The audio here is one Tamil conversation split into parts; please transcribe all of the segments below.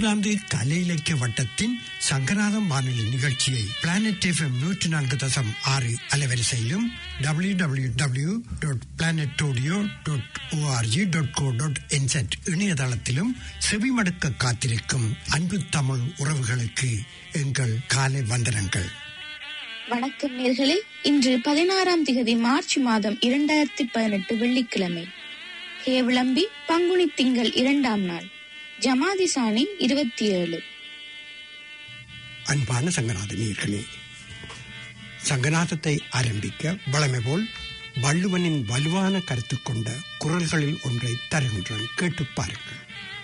இங்கிலாந்து கலை இலக்கிய வட்டத்தின் சங்கராதம் வானொலி நிகழ்ச்சியை பிளானட் எஃப்எம் நூற்றி நான்கு தசம் ஆறு அலைவரிசையிலும் W W W dot planet audio dot org dot go dot என்செட் இணையதளத்திலும் செவிமடுக்க காத்திருக்கும் அன்பு தமிழ் உறவுகளுக்கு எங்கள் காலை வந்தனங்கள் வணக்கம் நேர்களே இன்று பதினாறாம் திகதி மார்ச் மாதம் இரண்டாயிரத்தி பதினெட்டு வெள்ளிக்கிழமை ஹே விளம்பி பங்குனி திங்கள் இரண்டாம் நாள் ஜமாதி சாணி இருபத்தி ஏழு அன்பான சங்கநாதனியர்களே சங்கநாதத்தை ஆரம்பிக்க வளமை போல் வள்ளுவனின் வலுவான கருத்து கொண்ட குரல்களில் ஒன்றை தருகின்றேன் கேட்டு பாருங்கள்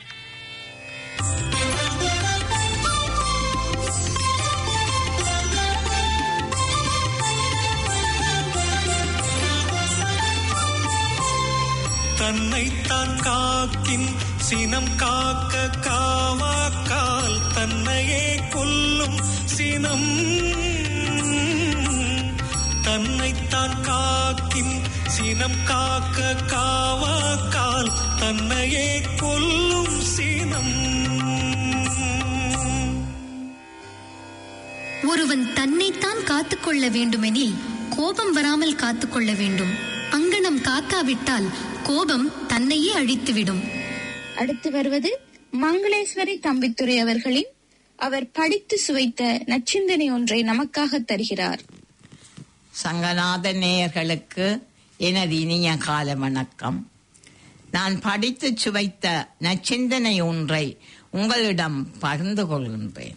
தன்னைத்தான் காக்கின் சினம் காக்க காவாக்கால் தன்னையே கொல்லும் சினம் தன்னைத்தான் காக்கின் சினம் காக்க காவாக்கால் தன்னையே கொல்லும் சினம் ஒருவன் தன்னைத்தான் காத்துக்கொள்ள வேண்டுமெனில் கோபம் வராமல் காத்துக்கொள்ள வேண்டும் அங்கனம் காக்காவிட்டால் கோபம் தன்னையே அழித்துவிடும் அடுத்து வருவது மங்களேஸ்வரி தம்பித்துறை அவர்களின் அவர் படித்து சுவைத்த நச்சிந்தனை ஒன்றை நமக்காக தருகிறார் சங்கநாத நேயர்களுக்கு எனது இனிய கால வணக்கம் நான் படித்து சுவைத்த நச்சிந்தனை ஒன்றை உங்களிடம் பகிர்ந்து கொள்கின்றேன்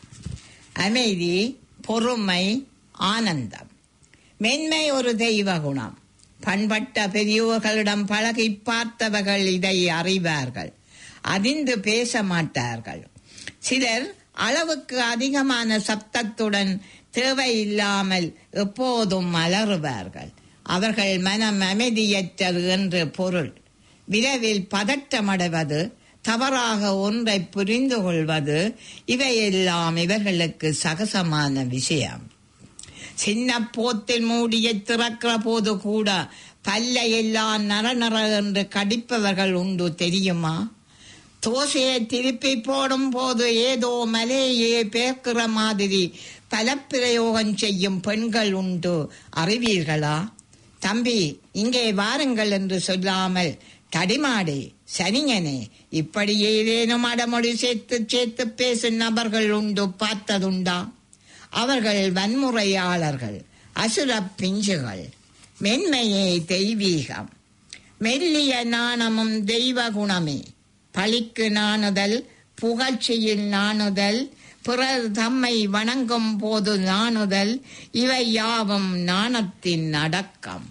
அமைதி பொறுமை ஆனந்தம் மென்மை ஒரு தெய்வ குணம் பண்பட்ட பெரியோர்களிடம் பழகி பார்த்தவர்கள் இதை அறிவார்கள் அறிந்து பேச மாட்டார்கள் சிலர் அளவுக்கு அதிகமான சப்தத்துடன் தேவையில்லாமல் எப்போதும் அலறுவார்கள் அவர்கள் மனம் அமைதியற்றது என்று பொருள் விரைவில் பதட்டமடைவது தவறாக ஒன்றை புரிந்து கொள்வது இவையெல்லாம் இவர்களுக்கு சகசமான விஷயம் சின்ன போத்தில் மூடிய திறக்கிற போது கூட பல்லை எல்லாம் நர நர என்று கடிப்பவர்கள் உண்டு தெரியுமா தோசையை திருப்பி போடும் போது ஏதோ மலையே பேர்க்கிற மாதிரி பலப்பிரயோகம் செய்யும் பெண்கள் உண்டு அறிவீர்களா தம்பி இங்கே வாருங்கள் என்று சொல்லாமல் தடிமாடி சனியனே இப்படி ஏதேனும் அடமொழி சேர்த்து சேர்த்து பேசும் நபர்கள் உண்டு பார்த்ததுண்டா அவர்கள் வன்முறையாளர்கள் அசுர பிஞ்சுகள் மென்மையே தெய்வீகம் மெல்லிய நாணமும் தெய்வ குணமே பழிக்கு நாணுதல் புகழ்ச்சியில் நாணுதல் பிறர் தம்மை வணங்கும் போது நாணுதல் இவை யாவும் நாணத்தின் அடக்கம்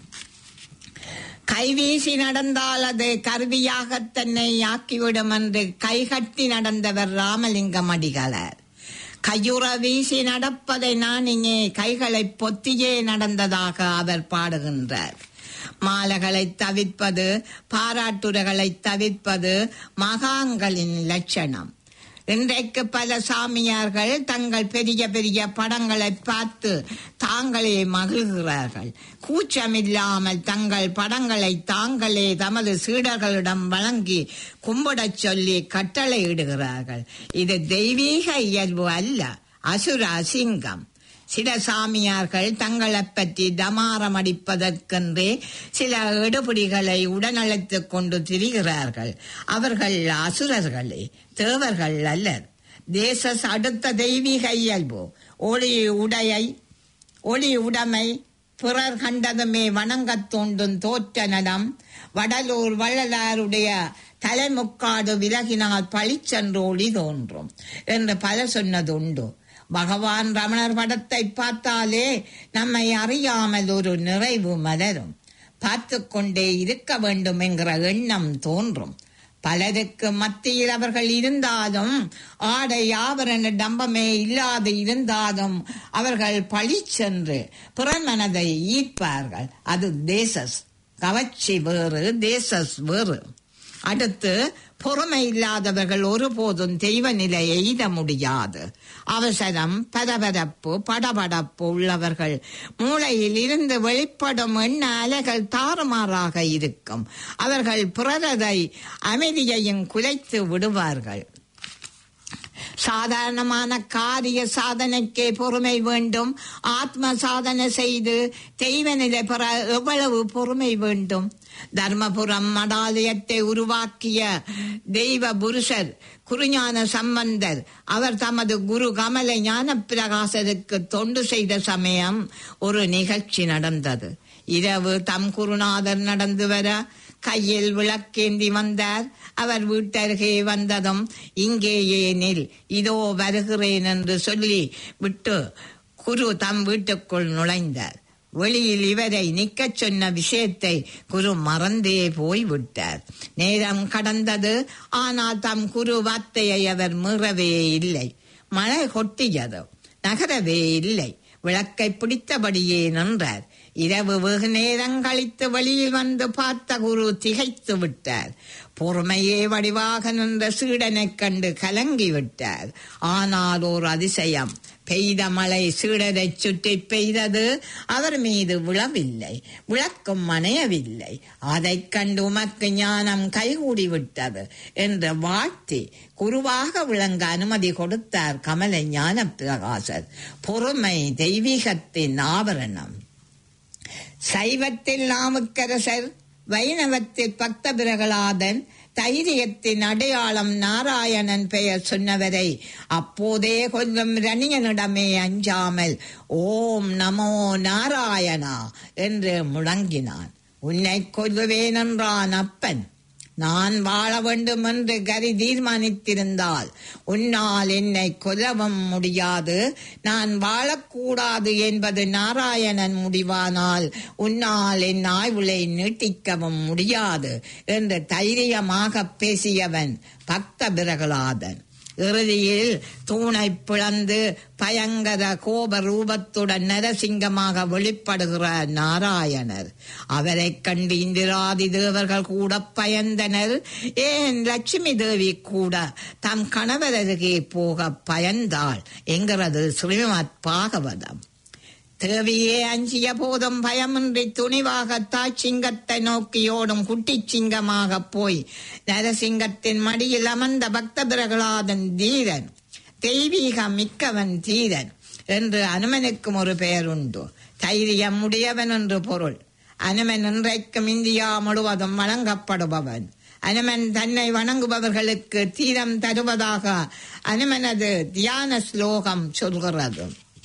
கைவீசி நடந்தால் அது கருவியாக தன்னை ஆக்கிவிடும் என்று கைகட்டி நடந்தவர் ராமலிங்கம் அடிகளார் கையுற வீசி நடப்பதை நான் இங்கே கைகளை பொத்தியே நடந்ததாக அவர் பாடுகின்றார் மாலைகளை தவிர்ப்பது பாராட்டுரைகளை தவிர்ப்பது மகாங்களின் லட்சணம் இன்றைக்கு பல சாமியார்கள் தங்கள் பெரிய பெரிய படங்களை பார்த்து தாங்களே மகிழ்கிறார்கள் கூச்சமில்லாமல் தங்கள் படங்களை தாங்களே தமது சீடர்களிடம் வழங்கி கும்பிடச் சொல்லி கட்டளையிடுகிறார்கள் இது தெய்வீக இயல்பு அல்ல அசுர அசிங்கம் சில சாமியார்கள் தங்களை பற்றி டமாரம் அடிப்பதற்கென்றே சில எடுபிடிகளை உடனழைத்துக் கொண்டு திரிகிறார்கள் அவர்கள் அசுரர்களே தேவர்கள் அல்லர் தேச அடுத்த தெய்வீக இயல்பு ஒளி உடையை ஒளி உடைமை பிறர் கண்டதுமே வணங்கத் தோன்றும் தோற்ற நலம் வடலூர் வள்ளலாருடைய தலைமுக்காடு விலகினால் பளிச்சென்று ஒளி தோன்றும் என்று பல சொன்னதுண்டு பகவான் ரமணர் படத்தை பார்த்தாலே நம்மை அறியாமல் ஒரு நிறைவு மலரும் பார்த்து கொண்டே இருக்க வேண்டும் என்கிற எண்ணம் தோன்றும் பலருக்கு மத்தியில் அவர்கள் இருந்தாலும் ஆடை ஆபரண டம்பமே இல்லாது இருந்தாலும் அவர்கள் பழிச்சென்று புறமனதை ஈர்ப்பார்கள் அது தேசஸ் கவர்ச்சி வேறு தேசஸ் வேறு அடுத்து பொறுமை இல்லாதவர்கள் ஒருபோதும் தெய்வ நிலையை எய்த முடியாது அவசரம் பரபரப்பு படபடப்பு உள்ளவர்கள் மூளையில் இருந்து வெளிப்படும் எண்ண அலைகள் தாறுமாறாக இருக்கும் அவர்கள் பிறரதை அமைதியையும் குலைத்து விடுவார்கள் சாதாரணமான காரிய சாதனைக்கே பொறுமை வேண்டும் ஆத்ம சாதனை செய்து தெய்வ நிலை பெற எவ்வளவு பொறுமை வேண்டும் தர்மபுரம் மடாலயத்தை உருவாக்கிய தெய்வ புருஷர் குருஞான சம்பந்தர் அவர் தமது குரு கமல ஞான பிரகாசருக்கு தொண்டு செய்த சமயம் ஒரு நிகழ்ச்சி நடந்தது இரவு தம் குருநாதர் நடந்து வர கையில் விளக்கேந்தி வந்தார் அவர் வீட்டருகே வந்ததும் இங்கே ஏனில் இதோ வருகிறேன் என்று சொல்லி விட்டு குரு தம் வீட்டுக்குள் நுழைந்தார் வெளியில் இவரை நிக்கச் சொன்ன விஷயத்தை குரு மறந்தே போய்விட்டார் நேரம் கடந்தது ஆனால் தம் குரு வார்த்தையை அவர் மீறவே இல்லை மழை கொட்டியது நகரவே இல்லை விளக்கை பிடித்தபடியே நின்றார் இரவு வெகு நேரம் கழித்து வெளியில் வந்து பார்த்த குரு திகைத்து விட்டார் பொறுமையே வடிவாக நின்ற சீடனைக் கண்டு கலங்கி விட்டார் ஆனால் ஓர் அதிசயம் பெய்த மழை சீடரை சுற்றி பெய்தது அவர் மீது விழவில்லை விளக்கும் அணையவில்லை அதைக் கண்டு உமக்கு ஞானம் கைகூடி விட்டது என்று வாழ்த்தி குருவாக விளங்க அனுமதி கொடுத்தார் கமல ஞான பிரகாசர் பொறுமை தெய்வீகத்தின் ஆபரணம் சைவத்தில் நாமுக்கரசர் வைணவத்தில் பக்த பிரகலாதன் தைரியத்தின் அடையாளம் நாராயணன் பெயர் சொன்னவரை அப்போதே கொஞ்சம் ரணியனிடமே அஞ்சாமல் ஓம் நமோ நாராயணா என்று முழங்கினான் உன்னை கொல்லுவேன் என்றான் அப்பன் நான் வாழ வேண்டும் என்று கரி தீர்மானித்திருந்தால் உன்னால் என்னை கொல்லவும் முடியாது நான் வாழக்கூடாது என்பது நாராயணன் முடிவானால் உன்னால் என் ஆய்வுளை நீட்டிக்கவும் முடியாது என்று தைரியமாக பேசியவன் பக்த பிரகலாதன் இறுதியில் தூணை பிளந்து பயங்கர கோப ரூபத்துடன் நரசிங்கமாக வெளிப்படுகிற நாராயணர் அவரை கண்டு இந்திராதி தேவர்கள் கூட பயந்தனர் ஏன் லட்சுமி தேவி கூட தம் கணவர் அருகே போக பயந்தாள் என்கிறது ஸ்ரீமத் பாகவதம் தேவியே அஞ்சிய போதும் பயமின்றி துணிவாக தாய்ச்சிங்கத்தை நோக்கி ஓடும் குட்டிச் சிங்கமாக போய் நரசிங்கத்தின் மடியில் அமர்ந்த பக்த பிரகலாதன் தீரன் தெய்வீக மிக்கவன் தீரன் என்று அனுமனுக்கும் ஒரு பெயர் உண்டு தைரியம் உடையவன் என்று பொருள் அனுமன் இன்றைக்கும் இந்தியா முழுவதும் வழங்கப்படுபவன் அனுமன் தன்னை வணங்குபவர்களுக்கு தீரம் தருவதாக அனுமனது தியான ஸ்லோகம் சொல்கிறது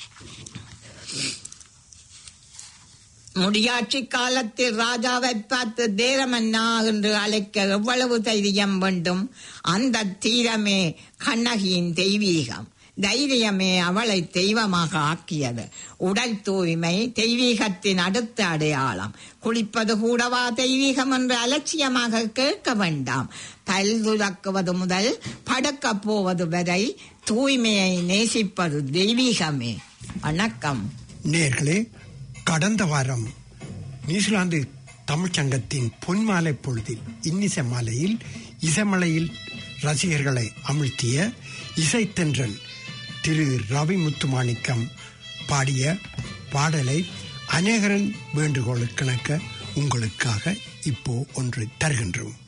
முடியாட்சி காலத்தில் ராஜாவை பார்த்து தேரமன்னா என்று அழைக்க எவ்வளவு தைரியம் வேண்டும் அந்த தீரமே கண்ணகியின் தெய்வீகம் தைரியமே அவளை தெய்வமாக ஆக்கியது உடல் தூய்மை தெய்வீகத்தின் அடுத்த அடையாளம் குளிப்பது கூடவா தெய்வீகம் என்று அலட்சியமாக கேட்க வேண்டாம் பல் துலக்குவது முதல் படுக்க போவது வரை தூய்மையை நேசிப்பது தெய்வீகமே வணக்கம் நேர்களே கடந்த வாரம் நியூசிலாந்து தமிழ்ச்சங்கத்தின் பொன்மாலை பொழுதில் இன்னிசை மாலையில் இசைமலையில் ரசிகர்களை அமிழ்த்திய இசைத்தென்றல் திரு ரவி முத்துமாணிக்கம் பாடிய பாடலை அநேகரன் வேண்டுகோளுக்கிணக்க உங்களுக்காக இப்போ ஒன்று தருகின்றோம்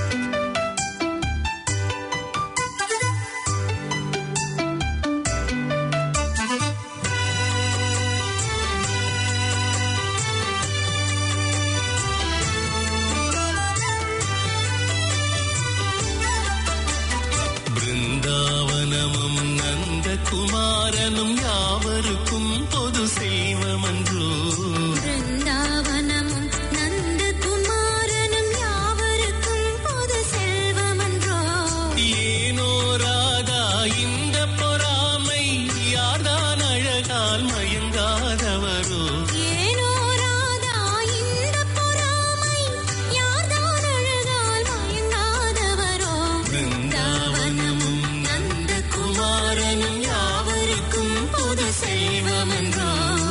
பிருந்தாவனமும் நந்தகுமாரனும் யாவருக்கும் பொது செய்வமன்றோ பிருந்தாவனமும் நந்தகுமாரனும் யாவருக்கும் பொது செல்வமன்றோ ஏனோ ராதா இந்த பொறாமை யார்தான் அழகால் மயங்காதவரோ ஏனோ ராதா இந்த பொறாமை யார்தான் அழகால் மயங்காதவரோ பிருந்தாவனமும் நந்தகுமாரனும் யாவருக்கும் பொது செல்வமன்றோ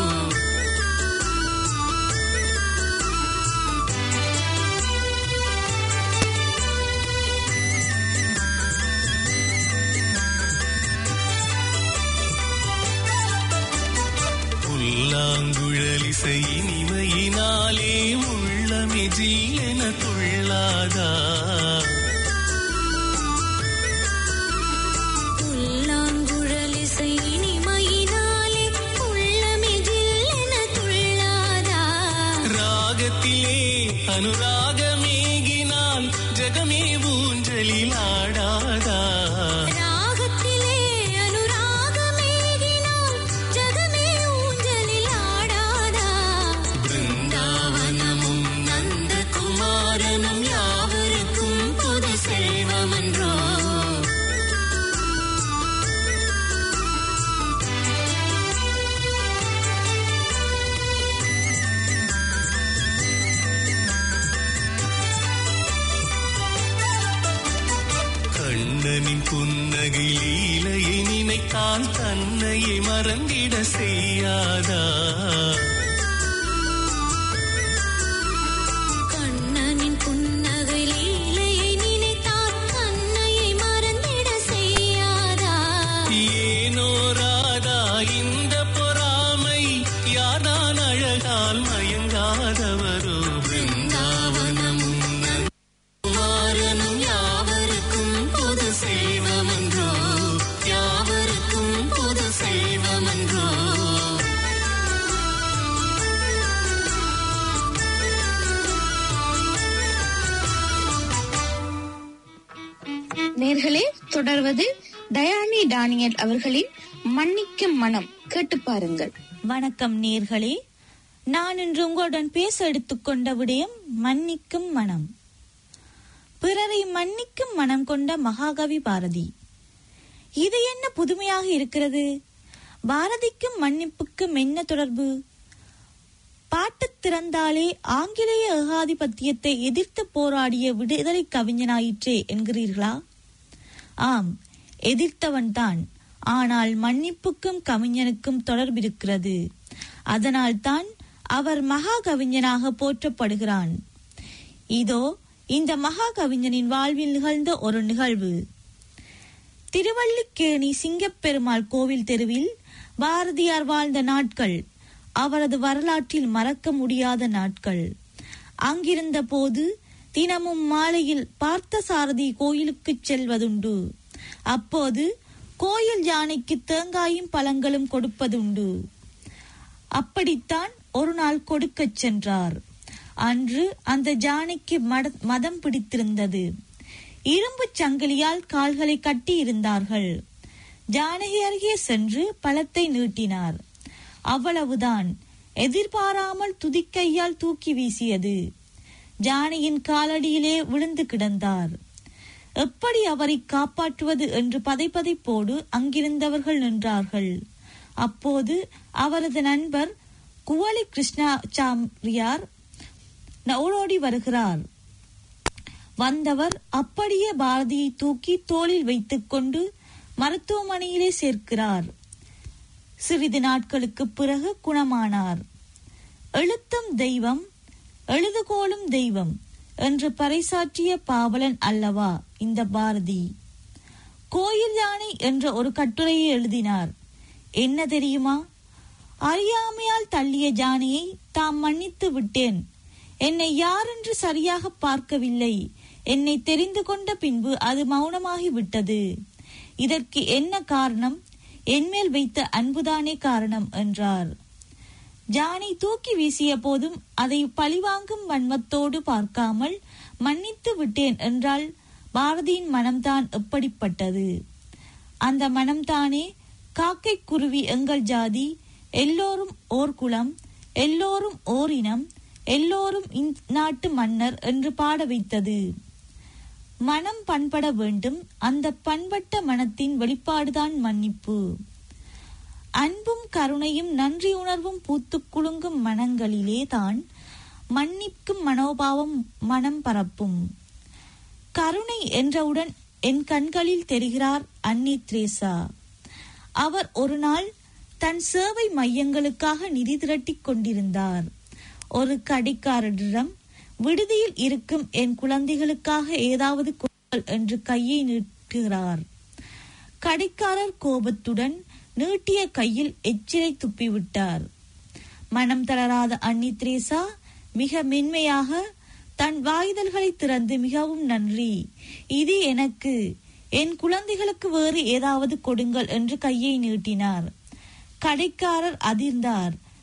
புல்லாங்குழலிசை இனிமையினாலே உள்ளமே ஜில்லென துள்ளாதா புல்லாங்குழலிசை ராகத்திலே அனுராகமேகினால் ஜகமே ஊஞ்சலில் ஆடாதா ராகத்திலே அனுராகமேகினால் ஜகமே ஊஞ்சலில் ஆடாதா பிருந்தாவனமும் நந்தகுமாரனும் யாவருக்கும் புது செல்வமன்றோ கண்ணனின் புன்னகை லீலையை நினைத்தால் தன்னையே மறந்திட செய்யாதா கண்ணனின் புன்னகை லீலையை நினைத்தால் கண்ணையை மறந்திட செய்யாதா ஏனோ ராதா இந்த பொறாமை யாதான் அழகால் மயங்காதவரோ பிருந்தாவனமும் நந்தகுமாரனும் யாவருக்கும் புது செல்வமன்றோ யாவருக்கும் புது செல்வமன்றோ நேர்களே தொடர்வது டயானி டானியல் அவர்களின் மன்னிக்கும் மனம் கேட்டு பாருங்கள் வணக்கம் நேர்களே நான் இன்று உங்களுடன் பேச எடுத்துக்கொண்ட விடயம் மன்னிக்கும் மனம் பிறரை மன்னிக்கும் மனம் கொண்ட மகாகவி பாரதி இது என்ன புதுமையாக இருக்கிறது பாரதிக்கும் மன்னிப்புக்கும் என்ன தொடர்பு பாட்டு திறந்தாலே ஆங்கிலேய ஏகாதிபத்தியத்தை எதிர்த்து போராடிய விடுதலை கவிஞனாயிற்றே என்கிறீர்களா ஆம் எதிர்த்தவன்தான் ஆனால் மன்னிப்புக்கும் கவிஞனுக்கும் தொடர்பிருக்கிறது அதனால்தான் அவர் மகா கவிஞனாக போற்றப்படுகிறான் இதோ இந்த மகா கவிஞனின் வாழ்வில் நிகழ்ந்த ஒரு நிகழ்வு திருவல்லிக்கேணி சிங்கப்பெருமாள் கோவில் தெருவில் பாரதியார் வாழ்ந்த நாட்கள் அவரது வரலாற்றில் மறக்க முடியாத நாட்கள் அங்கிருந்த போது தினமும் மாலையில் பார்த்தசாரதி கோயிலுக்குச் செல்வதுண்டு அப்போது கோயில் யானைக்கு தேங்காயும் பழங்களும் கொடுப்பதுண்டு அப்படித்தான் ஒரு நாள் கொடுக்கச் சென்றார் அன்று அந்த ஜானைக்கு மட- மதம் பிடித்திருந்தது இரும்புச் சங்கிலியால் கால்களை கட்டி இருந்தார்கள் ஜானகி அருகே சென்று பழத்தை நீட்டினார் அவ்வளவுதான் எதிர்பாராமல் துதிக்கையால் தூக்கி வீசியது ஜானியின் காலடியிலே விழுந்து கிடந்தார் எப்படி அவரை காப்பாற்றுவது என்று பதைபதைப்போடு அங்கிருந்தவர்கள் நின்றார்கள் அப்போது அவரது நண்பர் குவளி கிருஷ்ணாச்சாரியார் ஓடோடி வருகிறார் வந்தவர் அப்படியே பாரதியை தூக்கி தோளில் வைத்துக்கொண்டு மருத்துவமனையிலே சேர்க்கிறார் சிறிது நாட்களுக்கு பிறகு குணமானார் எழுத்தும் தெய்வம் எழுதுகோலும் தெய்வம் என்று பறைசாற்றிய பாவலன் அல்லவா இந்த பாரதி கோயில் யானை என்ற ஒரு கட்டுரையை எழுதினார் என்ன தெரியுமா அறியாமையால் தள்ளிய ஜானியை தாம் மன்னித்து விட்டேன் என்னை யாரென்று சரியாக பார்க்கவில்லை என்னை தெரிந்து கொண்ட பின்பு அது மௌனமாகி விட்டது இதற்கு என்ன காரணம் என்மேல் வைத்த அன்புதானே காரணம் என்றார் ஜானை தூக்கி வீசிய போதும் அதை பழிவாங்கும் வன்மத்தோடு பார்க்காமல் மன்னித்து விட்டேன் என்றால் பாரதியின் மனம்தான் எப்படிப்பட்டது அந்த மனம்தானே காக்கை குருவி எங்கள் ஜாதி எல்லோரும் ஓர் குலம் எல்லோரும் ஓர் இனம் எல்லோரும் இந்நாட்டு மன்னர் என்று பாட வைத்தது மனம் பண்பட வேண்டும் அந்த பண்பட்ட மனத்தின் வெளிப்பாடுதான் மன்னிப்பு அன்பும் கருணையும் நன்றி உணர்வும் பூத்துக் குலுங்கும் மனங்களிலே தான் மன்னிக்கும் மனோபாவம் மனம் பரப்பும் கருணை என்றவுடன் என் கண்களில் தெரிகிறார் அன்னி த்ரேசா அவர் ஒரு நாள் தன் சேவை மையங்களுக்காக நிதி திரட்டிக் கொண்டிருந்தார் ஒரு கடைக்காரரிடம் விடுதியில் இருக்கும் என் குழந்தைகளுக்காக ஏதாவது கொடுங்கள் என்று கையை நீட்டுகிறார் கடைக்காரர் கோபத்துடன் நீட்டிய கையில் எச்சிலை துப்பிவிட்டார் மனம் தளராத அன்னி திரேசா மிக மென்மையாக தன் வாய்தல்களை திறந்து மிகவும் நன்றி இது எனக்கு என் குழந்தைகளுக்கு வேறு ஏதாவது கொடுங்கள் என்று கையை நீட்டினார் கடைக்காரர் அதிர்ந்தார்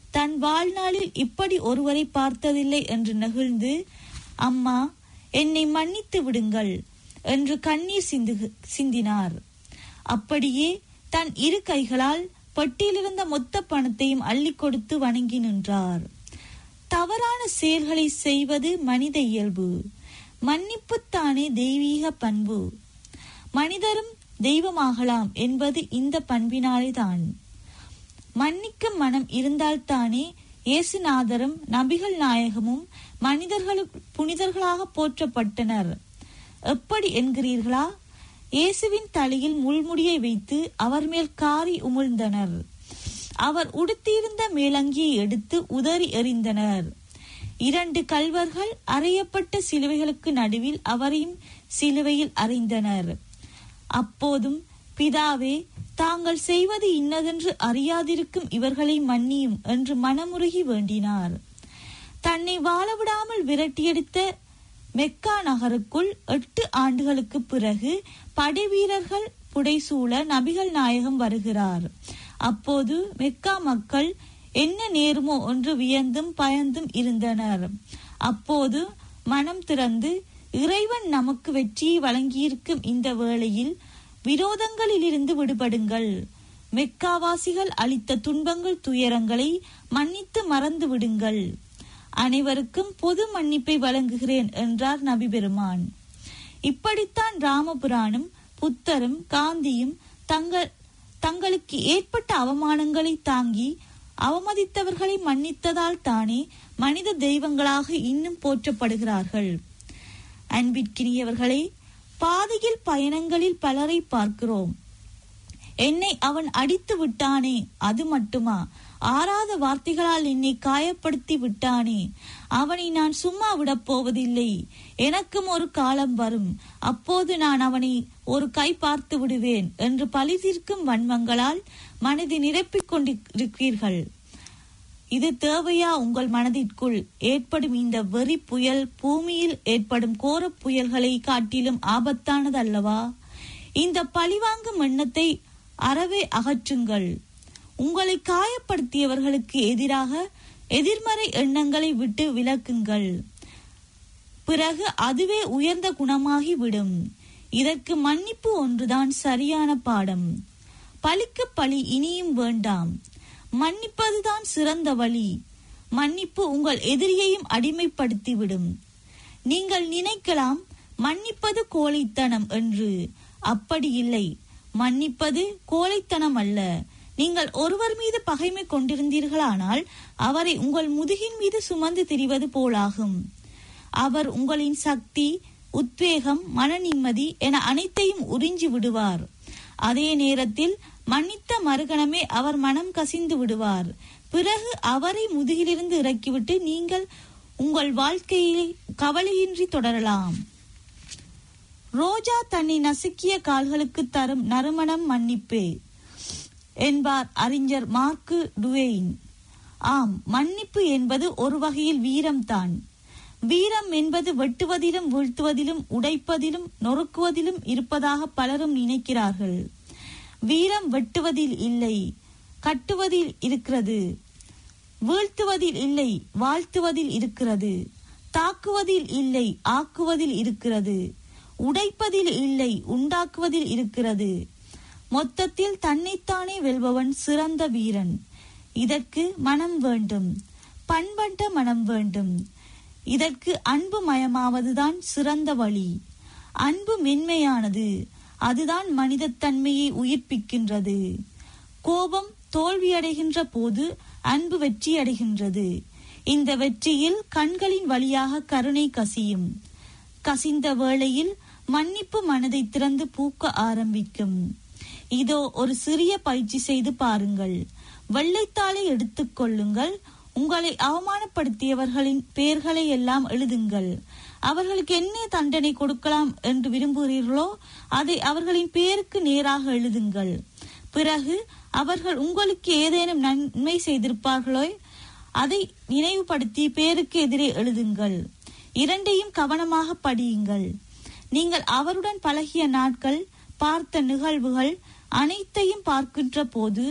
தன் வாழ்நாளில் இப்படி ஒருவரை பார்த்ததில்லை என்று நெகிழ்ந்து அம்மா என்னை மன்னித்து விடுங்கள் என்று கண்ணீர் சிந்து சிந்தினார் அப்படியே தன் இரு கைகளால் பெட்டியிலிருந்த மொத்த பணத்தையும் அள்ளி கொடுத்து வணங்கி நின்றார் தவறான செயல்களை செய்வது மனித இயல்பு மன்னிப்புத்தானே தெய்வீக பண்பு மனிதரும் தெய்வமாகலாம் என்பது இந்த பண்பினாலேதான் மன்னிக்கும் மனம் இருந்தால்தானே இயேசுநாதரும் நபிகள் நாயகமும் மனிதர்களு புனிதர்களாக போற்றப்பட்டனர் எப்படி என்கிறீர்களா இயேசுவின் தலையில் முள்முடியை வைத்து அவர் மேல் காரி உமிழ்ந்தனர் அவர் உடுத்தியிருந்த மேலங்கியை எடுத்து உதறி எறிந்தனர் இரண்டு கல்வர்கள் அறையப்பட்ட சிலுவைகளுக்கு நடுவில் அவரையும் சிலுவையில் அறைந்தனர் அப்போதும் பிதாவே தாங்கள் செய்வது இன்னதென்று அறியாதிருக்கும் இவர்களை மன்னியும் என்று மனமுருகி வேண்டினார் தன்னை வாழவிடாமல் விரட்டியடித்த மெக்கா நகருக்குள் எட்டு ஆண்டுகளுக்கு பிறகு படை வீரர்கள் புடைசூழ நபிகள் நாயகம் வருகிறார் அப்போது மெக்கா மக்கள் என்ன நேருமோ என்று வியந்தும் பயந்தும் இருந்தனர் அப்போது மனம் திறந்து இறைவன் நமக்கு வெற்றியை வழங்கியிருக்கும் இந்த வேளையில் விரோதங்களிலிருந்து விடுபடுங்கள் மெக்காவாசிகள் அளித்த துன்பங்கள் துயரங்களை மன்னித்து மறந்து விடுங்கள் அனைவருக்கும் பொது மன்னிப்பை வழங்குகிறேன் என்றார் நபி பெருமான் இப்படித்தான் ராமபுராணம் புத்தரும் காந்தியும் தங்கள் தங்களுக்கு ஏற்பட்ட அவமானங்களை தாங்கி அவமதித்தவர்களை மன்னித்ததால் தானே மனித தெய்வங்களாக இன்னும் போற்றப்படுகிறார்கள் அன்பிற்கினியவர்களே பாதையில் பயணங்களில் பலரை பார்க்கிறோம் என்னை அவன் அடித்து விட்டானே அது மட்டுமா ஆறாத வார்த்தைகளால் என்னை காயப்படுத்தி விட்டானே அவனை நான் சும்மா விடப் போவதில்லை எனக்கும் ஒரு காலம் வரும் அப்போது நான் அவனை ஒரு கை பார்த்து விடுவேன் என்று பழி தீர்க்கும் வன்மங்களால் மனதை நிரப்பிக் கொண்டிருக்கிறீர்கள் இது தேவையா உங்கள் மனதிற்குள் ஏற்படும் இந்த வெறி புயல் பூமியில் ஏற்படும் கோரப் புயல்களை காட்டிலும் ஆபத்தானது அல்லவா இந்த பழிவாங்கும் எண்ணத்தை அறவே அகற்றுங்கள் உங்களை காயப்படுத்தியவர்களுக்கு எதிராக எதிர்மறை எண்ணங்களை விட்டு விலக்குங்கள் பிறகு அதுவே உயர்ந்த குணமாகி விடும் இதற்கு மன்னிப்பு ஒன்றுதான் சரியான பாடம் பழிக்கு பழி இனியும் வேண்டாம் மன்னிப்பதுதான் சிறந்த வழி மன்னிப்பு உங்கள் எதிரியையும் அடிமைப்படுத்திவிடும் நீங்கள் நினைக்கலாம் மன்னிப்பது கோழைத்தனம் என்று அப்படி இல்லை மன்னிப்பது கோழைத்தனம் அல்ல நீங்கள் ஒருவர் மீது பகைமை கொண்டிருந்தீர்களானால் அவரை உங்கள் முதுகின் மீது சுமந்து திரிவது போலாகும் அவர் உங்களின் சக்தி உத்வேகம் மன நிம்மதி என அனைத்தையும் உறிஞ்சி விடுவார் அதே நேரத்தில் மன்னித்த மறுகணமே அவர் மனம் கசிந்து விடுவார் பிறகு அவரை முதுகிலிருந்து இறக்கிவிட்டு நீங்கள் உங்கள் வாழ்க்கையை கவலையின்றி தொடரலாம் ரோஜா தன்னை நசுக்கிய கால்களுக்கு தரும் நறுமணம் மன்னிப்பே என்பார் அறிஞர் மார்க்கு டுவேயின் ஆம் மன்னிப்பு என்பது ஒரு வகையில் வீரம்தான் வீரம் என்பது வெட்டுவதிலும் வீழ்த்துவதிலும் உடைப்பதிலும் நொறுக்குவதிலும் இருப்பதாக பலரும் நினைக்கிறார்கள் வீரம் வெட்டுவதில் இல்லை கட்டுவதில் இருக்கிறது வீழ்த்துவதில் இல்லை வாழ்த்துவதில் இருக்கிறது தாக்குவதில் இல்லை ஆக்குவதில் இருக்கிறது உடைப்பதில் இல்லை உண்டாக்குவதில் இருக்கிறது மொத்தத்தில் தன்னைத்தானே வெல்பவன் சிறந்த வீரன் இதற்கு மனம் வேண்டும் பண்பட்ட மனம் வேண்டும் இதற்கு அன்பு மயமாவதுதான் சிறந்த வழி அன்பு மென்மையானது அதுதான் மனிதத்தன்மையை உயிர்ப்பிக்கின்றது கோபம் தோல்வியடைகின்ற போது அன்பு வெற்றியடைகின்றது இந்த வெற்றியில் கண்களின் வழியாக கருணை கசியும் கசிந்த வேளையில் மன்னிப்பு மனதை திறந்து பூக்க ஆரம்பிக்கும் இதோ ஒரு சிறிய பயிற்சி செய்து பாருங்கள் வெள்ளைத்தாளை எடுத்துக் கொள்ளுங்கள் உங்களை அவமானப்படுத்தியவர்களின் பெயர்களை எல்லாம் எழுதுங்கள் அவர்களுக்கு என்ன தண்டனை கொடுக்கலாம் என்று விரும்புகிறீர்களோ அதை அவர்களின் பெயருக்கு நேராக எழுதுங்கள் பிறகு அவர்கள் உங்களுக்கு ஏதேனும் நன்மை செய்திருப்பார்களோ அதை நினைவுபடுத்தி பேருக்கு எதிரே எழுதுங்கள் இரண்டையும் கவனமாக படியுங்கள் நீங்கள் அவருடன் பழகிய நாட்கள் பார்த்த நிகழ்வுகள் அனைத்தையும் பார்க்கின்ற போது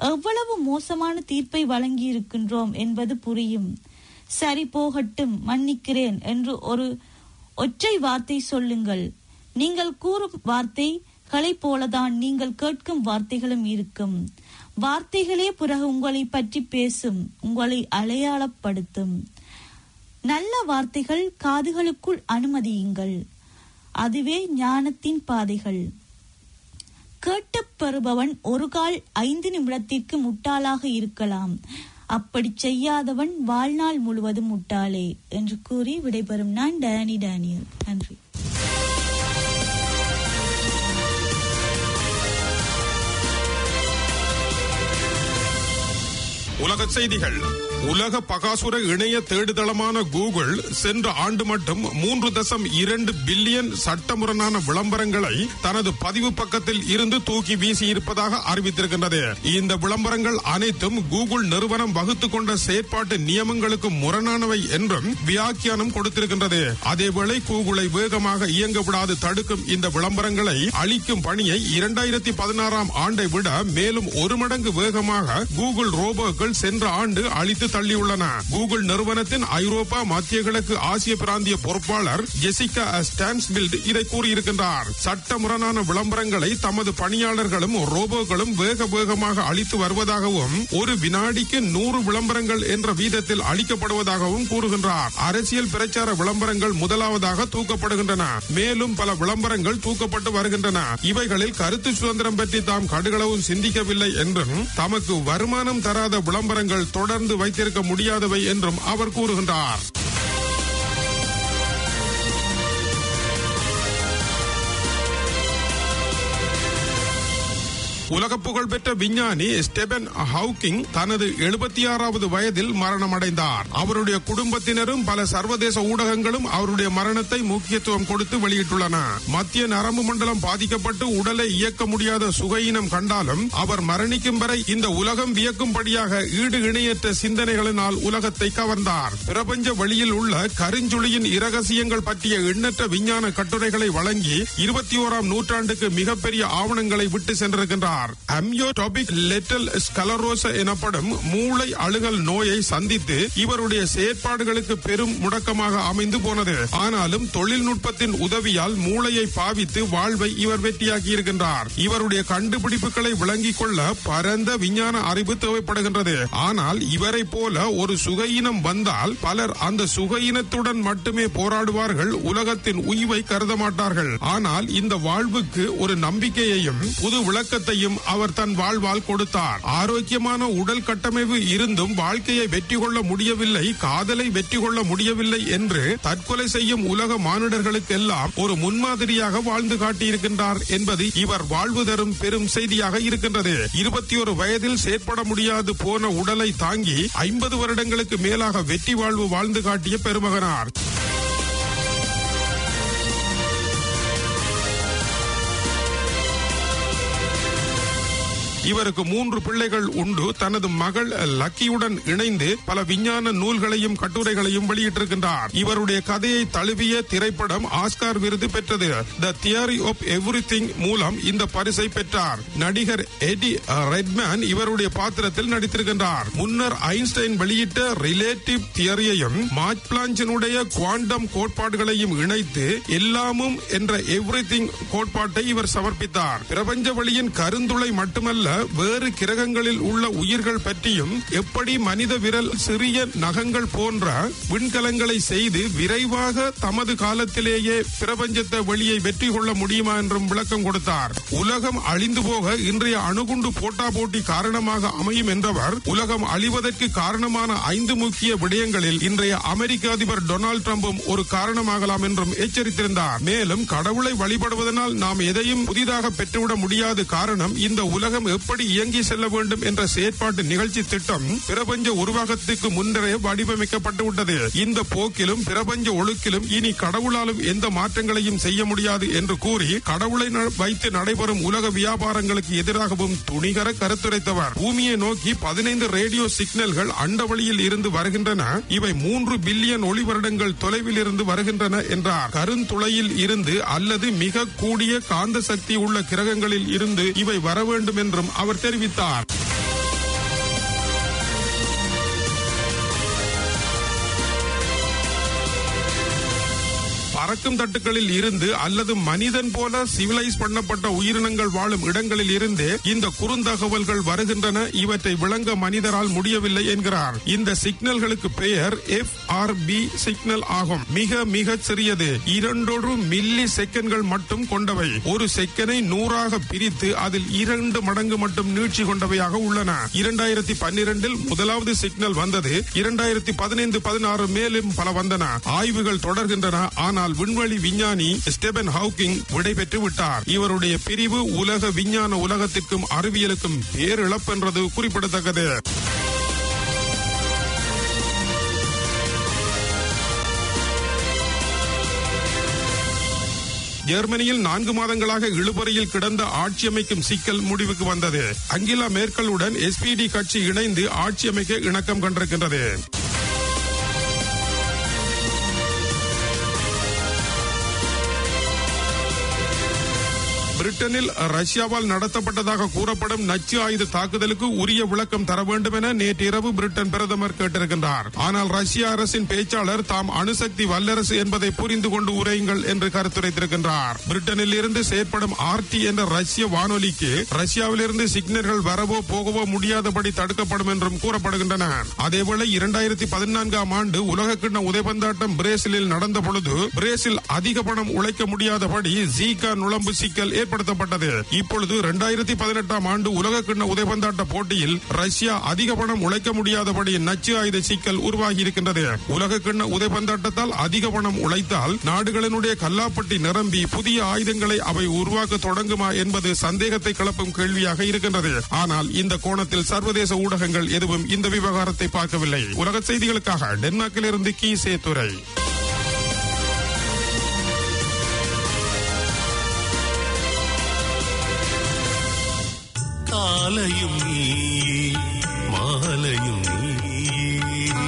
எவ்வளவு மோசமான தீர்ப்பை வழங்கியிருக்கின்றோம் என்பது புரியும் சரி போகட்டும் மன்னிக்கிறேன் என்று ஒரு ஒற்றை வார்த்தை சொல்லுங்கள் நீங்கள் கூறும் வார்த்தைகளை போலதான் நீங்கள் கேட்கும் வார்த்தைகளும் இருக்கும் வார்த்தைகளே பிறகு உங்களை பற்றி பேசும் உங்களை அடையாளப்படுத்தும் நல்ல வார்த்தைகள் காதுகளுக்குள் அனுமதியுங்கள் அதுவே ஞானத்தின் பாதைகள் கேட்டுப் பெறுபவன் ஒரு கால் ஐந்து நிமிடத்திற்கு முட்டாளாக இருக்கலாம் அப்படி செய்யாதவன் வாழ்நாள் முழுவதும் முட்டாளே என்று கூறி விடைபெறும் நான் டேனி டேனியல் நன்றி உலக செய்திகள் உலக பகாசுர இணைய தேடுதளமான கூகுள் சென்ற ஆண்டு மட்டும் மூன்று தசம் இரண்டு பில்லியன் சட்டமுரணான விளம்பரங்களை தனது பதிவு பக்கத்தில் இருந்து தூக்கி வீசி இருப்பதாக அறிவித்திருக்கின்றது இந்த விளம்பரங்கள் அனைத்தும் கூகுள் நிறுவனம் வகுத்துக் கொண்ட செயற்பாட்டு நியமங்களுக்கு முரணானவை என்றும் வியாக்கியானம் கொடுத்திருக்கின்றது அதேவேளை கூகுளை வேகமாக இயங்க விடாது தடுக்கும் இந்த விளம்பரங்களை அளிக்கும் பணியை இரண்டாயிரத்தி பதினாறாம் ஆண்டை விட மேலும் ஒரு மடங்கு வேகமாக கூகுள் ரோபோக்கள் சென்ற ஆண்டு அழித்து தள்ளியுள்ளன கூகுள் நிறுவனத்தின் ஐரோப்பா மத்திய கிழக்கு ஆசிய பிராந்திய பொறுப்பாளர் ஜெசிகா ஸ்டான்ஸ்பில்ட் இதை கூறியிருக்கின்றார் சட்டமுரணான விளம்பரங்களை தமது பணியாளர்களும் ரோபோக்களும் வேக வேகமாக அளித்து வருவதாகவும் ஒரு வினாடிக்கு நூறு விளம்பரங்கள் என்ற வீதத்தில் அளிக்கப்படுவதாகவும் கூறுகின்றார் அரசியல் பிரச்சார விளம்பரங்கள் முதலாவதாக தூக்கப்படுகின்றன மேலும் பல விளம்பரங்கள் தூக்கப்பட்டு வருகின்றன இவைகளில் கருத்து சுதந்திரம் பற்றி தாம் கடுகளவும் சிந்திக்கவில்லை என்றும் தமக்கு வருமானம் தராத விளம்பரங்கள் தொடர்ந்து வைத்திருக்க முடியாதவை என்றும் அவர் கூறுகின்றார் உலக புகழ்பெற்ற விஞ்ஞானி ஸ்டெபன் ஹவுக்கிங் தனது எழுபத்தி ஆறாவது வயதில் மரணமடைந்தார் அவருடைய குடும்பத்தினரும் பல சர்வதேச ஊடகங்களும் அவருடைய மரணத்தை முக்கியத்துவம் கொடுத்து வெளியிட்டுள்ளன மத்திய நரம்பு மண்டலம் பாதிக்கப்பட்டு உடலை இயக்க முடியாத சுகையினம் கண்டாலும் அவர் மரணிக்கும் வரை இந்த உலகம் வியக்கும்படியாக ஈடு இணையற்ற சிந்தனைகளினால் உலகத்தை கவர்ந்தார் பிரபஞ்ச வழியில் உள்ள கருஞ்சுழியின் இரகசியங்கள் பற்றிய எண்ணற்ற விஞ்ஞான கட்டுரைகளை வழங்கி இருபத்தி ஓராம் நூற்றாண்டுக்கு மிகப்பெரிய ஆவணங்களை விட்டு சென்றிருக்கின்றார் அம்யோடாபிக் லெட்டல் ஸ்கலரோச எனப்படும் மூளை அழுகல் நோயை சந்தித்து இவருடைய செயற்பாடுகளுக்கு பெரும் முடக்கமாக அமைந்து போனது ஆனாலும் தொழில்நுட்பத்தின் உதவியால் மூளையை பாவித்து வாழ்வை இவர் வெற்றியாக்கி இருக்கின்றார் இவருடைய கண்டுபிடிப்புகளை விளங்கிக் கொள்ள பரந்த விஞ்ஞான அறிவு தேவைப்படுகின்றது ஆனால் இவரை போல ஒரு சுகையினம் வந்தால் பலர் அந்த சுகையினத்துடன் மட்டுமே போராடுவார்கள் உலகத்தின் உய்வை கருத மாட்டார்கள் ஆனால் இந்த வாழ்வுக்கு ஒரு நம்பிக்கையையும் புது விளக்கத்தையும் அவர் தன் வாழ்வால் கொடுத்தார் ஆரோக்கியமான உடல் கட்டமைப்பு இருந்தும் வாழ்க்கையை வெற்றி கொள்ள முடியவில்லை காதலை வெற்றி கொள்ள முடியவில்லை என்று தற்கொலை செய்யும் உலக மானிடர்களுக்கெல்லாம் ஒரு முன்மாதிரியாக வாழ்ந்து காட்டியிருக்கின்றார் என்பது இவர் வாழ்வு தரும் பெரும் செய்தியாக இருக்கின்றது இருபத்தி ஒரு வயதில் செயற்பட முடியாது போன உடலை தாங்கி ஐம்பது வருடங்களுக்கு மேலாக வெற்றி வாழ்வு வாழ்ந்து காட்டிய பெருமகனார் இவருக்கு மூன்று பிள்ளைகள் உண்டு தனது மகள் லக்கியுடன் இணைந்து பல விஞ்ஞான நூல்களையும் கட்டுரைகளையும் வெளியிட்டிருக்கின்றார் இவருடைய கதையை தழுவிய திரைப்படம் ஆஸ்கார் விருது பெற்றது த தியரி ஆஃப் எவ்ரி மூலம் இந்த பரிசை பெற்றார் நடிகர் எடி ரெட்மேன் இவருடைய பாத்திரத்தில் நடித்திருக்கின்றார் முன்னர் ஐன்ஸ்டைன் வெளியிட்ட ரிலேட்டிவ் தியரியையும் மார்க் பிளான்ச்சினுடைய குவாண்டம் கோட்பாடுகளையும் இணைத்து எல்லாமும் என்ற எவ்ரி கோட்பாட்டை இவர் சமர்ப்பித்தார் பிரபஞ்ச வழியின் கருந்துளை மட்டுமல்ல வேறு கிரகங்களில் உள்ள உயிர்கள் பற்றியும் எப்படி மனித விரல் சிறிய நகங்கள் போன்ற விண்கலங்களை செய்து விரைவாக தமது காலத்திலேயே பிரபஞ்சத்தை வெளியை வெற்றி கொள்ள முடியுமா என்றும் விளக்கம் கொடுத்தார் உலகம் அழிந்து போக இன்றைய அணுகுண்டு போட்டா போட்டி காரணமாக அமையும் என்றவர் உலகம் அழிவதற்கு காரணமான ஐந்து முக்கிய விடயங்களில் இன்றைய அமெரிக்க அதிபர் டொனால்டு டிரம்பும் ஒரு காரணமாகலாம் என்றும் எச்சரித்திருந்தார் மேலும் கடவுளை வழிபடுவதனால் நாம் எதையும் புதிதாக பெற்றுவிட முடியாது காரணம் இந்த உலகம் எப்படி இயங்கி செல்ல வேண்டும் என்ற செயற்பாட்டு நிகழ்ச்சி திட்டம் பிரபஞ்ச உருவாக்கத்துக்கு முன்னரே வடிவமைக்கப்பட்டு விட்டது இந்த போக்கிலும் பிரபஞ்ச ஒழுக்கிலும் இனி கடவுளாலும் எந்த மாற்றங்களையும் செய்ய முடியாது என்று கூறி கடவுளை ந- வைத்து நடைபெறும் உலக வியாபாரங்களுக்கு எதிராகவும் துணிகர கருத்துரைத்தவர் பூமியை நோக்கி பதினைந்து ரேடியோ சிக்னல்கள் அண்டவழியில் இருந்து வருகின்றன இவை மூன்று பில்லியன் ஒளி வருடங்கள் தொலைவில் இருந்து வருகின்றன என்றார் கருந்துளையில் இருந்து அல்லது மிக கூடிய காந்த சக்தி உள்ள கிரகங்களில் இருந்து இவை வர வேண்டும் என்றும் அவர் தெரிவித்தார் பறக்கும் தட்டுக்களில் இருந்து அல்லது மனிதன் போல சிவிலைஸ் பண்ணப்பட்ட உயிரினங்கள் வாழும் இடங்களில் இருந்தே இந்த குறுந்தகவல்கள் வருகின்றன இவற்றை விளங்க மனிதரால் முடியவில்லை என்கிறார் இந்த சிக்னல்களுக்கு பெயர் எஃப் ஆர் பி சிக்னல் ஆகும் மிக மிக சிறியது இரண்டொரு மில்லி செகண்ட்கள் மட்டும் கொண்டவை ஒரு செகண்டை நூறாக பிரித்து அதில் இரண்டு மடங்கு மட்டும் நீட்சி கொண்டவையாக உள்ளன இரண்டாயிரத்தி பன்னிரண்டில் முதலாவது சிக்னல் வந்தது இரண்டாயிரத்தி பதினைந்து பதினாறு மேலும் பல வந்தன ஆய்வுகள் தொடர்கின்றன ஆனால் விண்வெளி விஞ்ஞானி ஸ்டெபன் ஹவுக்கிங் விடைபெற்று விட்டார் இவருடைய பிரிவு உலக விஞ்ஞான உலகத்திற்கும் அறிவியலுக்கும் பேரிழப்பென்றது குறிப்பிடத்தக்கது ஜெர்மனியில் நான்கு மாதங்களாக இழுபறியில் கிடந்த ஆட்சி அமைக்கும் சிக்கல் முடிவுக்கு வந்தது அங்கிலா மேற்கலுடன் எஸ்பிடி கட்சி இணைந்து ஆட்சி அமைக்க இணக்கம் கண்டிருக்கின்றது பிரிட்டனில் ரஷ்யாவால் நடத்தப்பட்டதாக கூறப்படும் நச்சு ஆயுத தாக்குதலுக்கு உரிய விளக்கம் தர வேண்டும் என நேற்று இரவு பிரிட்டன் பிரதமர் கேட்டிருக்கின்றார் ஆனால் ரஷ்ய அரசின் பேச்சாளர் தாம் அணுசக்தி வல்லரசு என்பதை புரிந்து கொண்டு உரையுங்கள் என்று கருத்துரைத்திருக்கின்றார் பிரிட்டனில் இருந்து செயற்படும் ஆர்டி என்ற ரஷ்ய வானொலிக்கு ரஷ்யாவிலிருந்து சிக்னல்கள் வரவோ போகவோ முடியாதபடி தடுக்கப்படும் என்றும் கூறப்படுகின்றன அதேவேளை இரண்டாயிரத்தி பதினான்காம் ஆண்டு உலகக்கிண்ண உதைபந்தாட்டம் பிரேசிலில் நடந்த பொழுது பிரேசில் அதிக பணம் உழைக்க முடியாதபடி ஜீகா நுழம்பு சிக்கல் ஏற்படுத்தப்பட்டது இப்பொழுது இரண்டாயிரத்தி பதினெட்டாம் ஆண்டு உலகக்கிண்ண உதைபந்தாட்ட போட்டியில் ரஷ்யா அதிக பணம் உழைக்க முடியாதபடி நச்சு ஆயுத சிக்கல் உருவாகி இருக்கின்றது உலகக்கிண்ண உதைபந்தாட்டத்தால் அதிக பணம் உழைத்தால் நாடுகளினுடைய கல்லாப்பட்டி நிரம்பி புதிய ஆயுதங்களை அவை உருவாக்க தொடங்குமா என்பது சந்தேகத்தை கிளப்பும் கேள்வியாக இருக்கின்றது ஆனால் இந்த கோணத்தில் சர்வதேச ஊடகங்கள் எதுவும் இந்த விவகாரத்தை பார்க்கவில்லை உலக செய்திகளுக்காக டென்மார்க்கிலிருந்து கி சேத்துரை காலையும் நீயே மாலையும் நீயே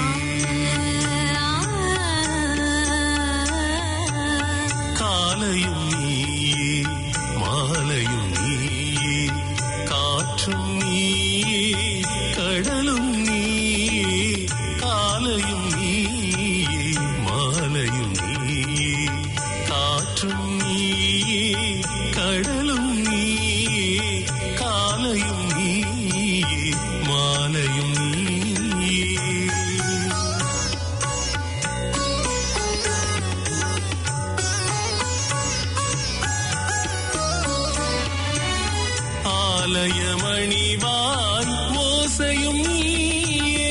காலையும் நீயே மாலையும் நீயே காற்றும் நீயே கடலும் நீயே காலையும் நீயே மாலையும் நீயே காற்றும் நீயே கடலும் நீயே காலையும் நீயே மாலையும் நீயே ஆலயமணிவான் மோசையும் நீயே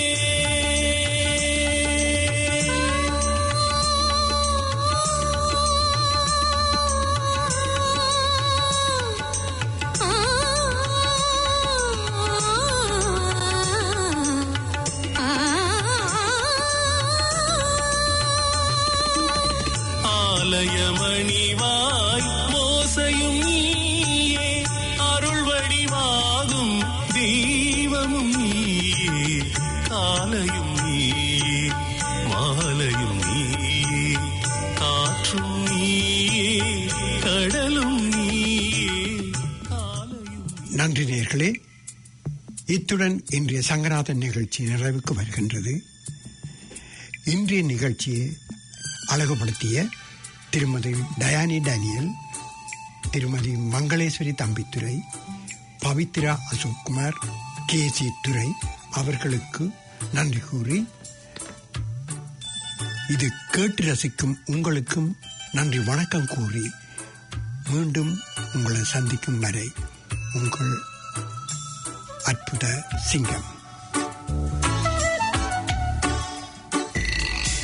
ஆலயமணிவாய் மோசையும் நீயே அருள் வடிவாகும் தெய்வமும் நீயே காலையும் நீயே மாலையும் நீயே காற்றும் நீயே கடலும் நீயே காலையும் நன்றி நேர்களே இத்துடன் இன்றைய சங்கநாதன் நிகழ்ச்சி நிறைவுக்கு வருகின்றது இன்றைய நிகழ்ச்சியை அழகுபடுத்திய திருமதி டயானி டேனியல் திருமதி மங்களேஸ்வரி தம்பித்துறை பவித்ரா அசோக்குமார் கே சி துரை அவர்களுக்கு நன்றி கூறி இது கேட்டு ரசிக்கும் உங்களுக்கும் நன்றி வணக்கம் கூறி மீண்டும் உங்களை சந்திக்கும் வரை உங்கள் அற்புத சிங்கம்